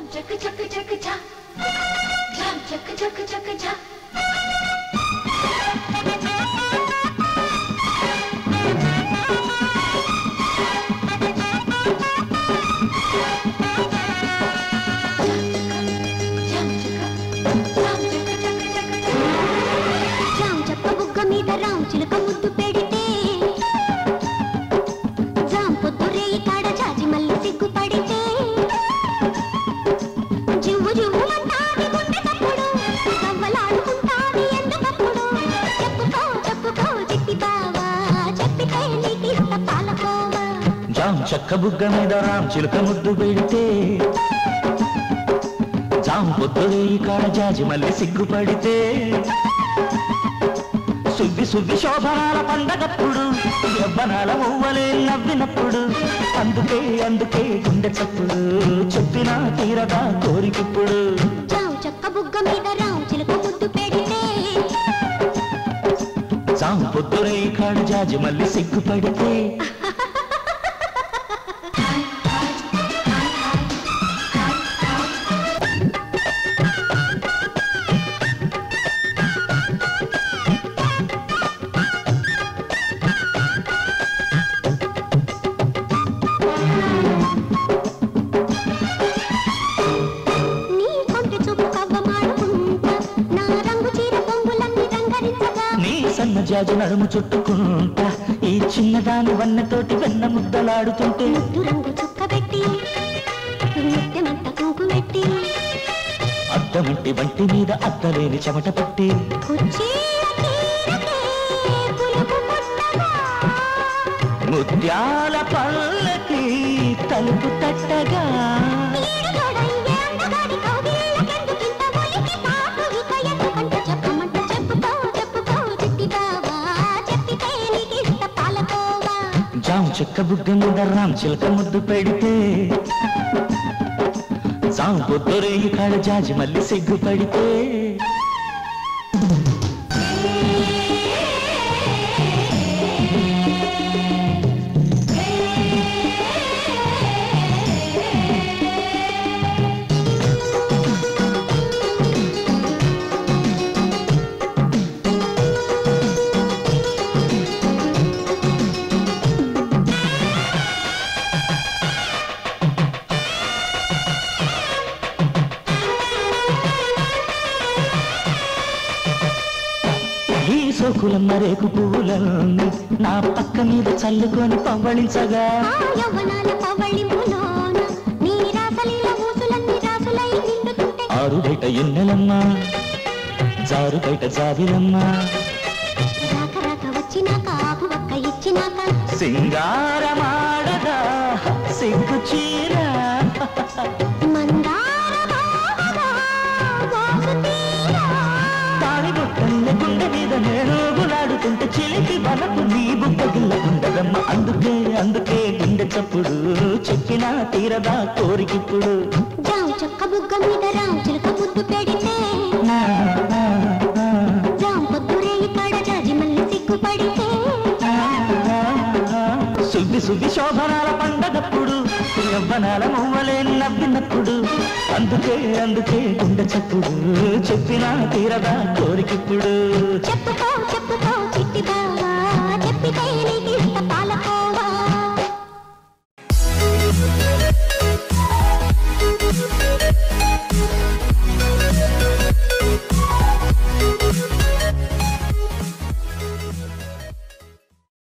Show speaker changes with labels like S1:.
S1: చక్క చక్క చక్క చా జామ్ చక్క చక్క చక్క చా జామ్ చక్క జామ్ చక్క చక్క చక్క చా
S2: రామ్ చెక్క బుగ్గ మీద రామ్ చిలుక ముద్దు పెడితే జామ్ పొద్దు రేయి కాడ జాజి మల్లి సిగ్గు పడితే జివ్వు జివ్వు అంటాది గుండె తప్పుడు కవ్వలాడుకుంటాది ఎందుకప్పుడు చెప్పుకో చెప్పుకో చిట్టి బావా చెప్పితే నీకు ఇష్ట పాలకోవా
S3: జామ్ చెక్క బుగ్గ మీద రామ్ చిలుక ముద్దు పెడితే జామ్ పొద్దులే కాడ జాజి మళ్ళీ సిగ్గుపడితే సువ్వి సువ్వి శోభనాల పండగప్పుడు యవ్వనాల మువ్వలే నవ్వినప్పుడు అందుకే అందుకే గుండె చప్పుడు చెప్పినా తీరదా కోరికిప్పుడు
S2: జామ్ చెక్క బుగ్గ మీద రామ్ చిలుక ముద్దు పెడితే
S3: జామ్ పొద్దులే కాడ జాజి మళ్ళీ సిగ్గుపడితే
S2: నీ కొంటె చూపు కవ్వమాడుకుంటా నా రంగు చీర పొంగులన్నీ రంగరించగా
S3: నీ సన్న జాజి నడుము చుట్టుకుంటా ఈ చిన్నదాని వన్నెతోటి వెన్న ముద్దలాడుతుంటే
S2: ముద్దు రంగు చుక్క పెట్టి ముద్దెమంత కుంకు పెట్టి
S3: అద్దమింటి వంటి మీద అద్దలేని చెమట పట్టి
S2: కుర్చీల తీరకే పులుపు పుట్టగా
S3: ముత్యాల పల్లకి తలుపు తట్టగా
S2: ఈడు తోడయ్యే అందగాడి కౌగిళ్ళకెందుకింత ఒలికి పాటు ఇక ఎందుకంట చెప్పమంట చెప్పుకో చెప్పుకో చిట్టి బావా చెప్పితే నీకు ఇష్ట పాలకోవా
S3: జామ్ చెక్క బుగ్గ మీద రామ్ చిలక ముద్దు పెడితే జామ్ పొద్దురేయి కాడ జాజి మళ్ళీ సిగ్గు పడితే ఈ సోకులమ్మ రేకు పువ్వులన్నీ నా పక్క మీద చల్లుకొని పవ్వళించగా
S2: ఆ యవ్వనాల పవళింపులోన నీ రాసలీల ఊసులన్నీ రాసులై నిండుతుంటే
S3: ఆరు బయట ఎన్నెలమ్మ జారు బయట జాబిలమ్మ
S2: రాక రాక వచ్చినాక ఆకు ఒక్క ఇచ్చినాక
S3: సింగారమాడగా సిగ్గు చీర
S2: మందార మోహగా వాసు తీరా.
S3: తాళి బుట్టల్లే గుండె మీద నేను గులాడుతుంటే చిలికి బలకు నీ బుగ్గ గిల్లగుండదమ్మ అందుకే అందుకే గుండె చప్పుడు చెప్పినా తీరదా కోరికిప్పుడు
S2: జామ్ చక్క బుగ్గ మీద రామ్ చిలుక ముద్దు పెడితే
S3: నా, నా, నా,
S2: జామ్ పొద్దు రేయి కాడ జాజి మల్లి సిగ్గు పడితే
S3: నా, నా, నా. సువ్వి సువ్వి శోభనాల పండగప్పుడు యవ్వనాల మువ్వలే నవ్వినప్పుడు అందుకే అందుకే గుండె చప్పుడు చెప్పినా తీరదా కోరికిప్పుడు
S2: చెప్పుకో చెప్పుకో చిట్టి బావా చెప్పితే నీకు